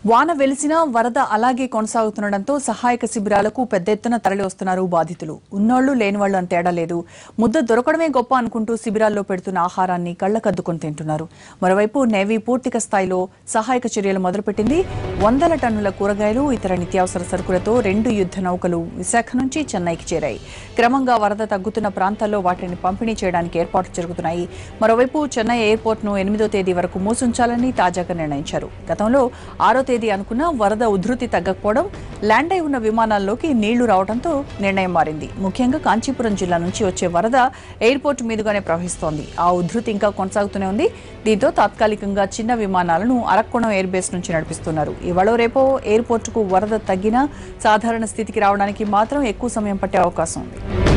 వాన వెలిసినా వరద అలాగే కొనసాగుతుండటంతో సహాయక శిబిరాలకు పెద్ద ఎత్తున తరలి వస్తున్నారు బాధితులు ఉన్నోళ్లు లేనివాళ్లు అని తేడా లేదు ముద్ద దొరకడమే గొప్ప అనుకుంటూ శిబిరాల్లో పెడుతున్న ఆహారాన్ని కళ్లకద్దుకొని తింటున్నారు మరోవైపు నేవీ పూర్తిక స్థాయిలో సహాయక చర్యలు మొదలుపెట్టింది వందల టన్నుల కూరగాయలు ఇతర నిత్యావసర సరుకులతో రెండు యుద్ధ నౌకలు విశాఖ నుంచి చెన్నైకి చేరాయి క్రమంగా వరద తగ్గుతున్న ప్రాంతాల్లో వాటిని పంపిణీ చేయడానికి ఏర్పాట్లు జరుగుతున్నాయి మరోవైపు చెన్నై ఎయిర్పోర్ట్ ను ఎనిమిదో తేదీ వరకు మూసుంచాలని తాజాగా నిర్ణయించారు గతంలో ఆరో తేదీ అనుకున్న వరద ఉధృతి తగ్గకపోవడం ల్యాండ్ అయి ఉన్న విమానాల్లోకి నీళ్లు రావడంతో నిర్ణయం మారింది ముఖ్యంగా కాంచీపురం జిల్లా నుంచి వచ్చే వరద ఎయిర్పోర్ట్ మీదుగానే ప్రవహిస్తోంది ఆ ఉధృతి ఇంకా కొనసాగుతూనే ఉంది దీంతో తాత్కాలికంగా చిన్న విమానాలను అరక్కోణం ఎయిర్ బేస్ నుంచి నడిపిస్తున్నారు ఇవాళ రేపో ఎయిర్పోర్టుకు వరద తగ్గినా సాధారణ స్థితికి రావడానికి మాత్రం ఎక్కువ సమయం పట్టే అవకాశం ఉంది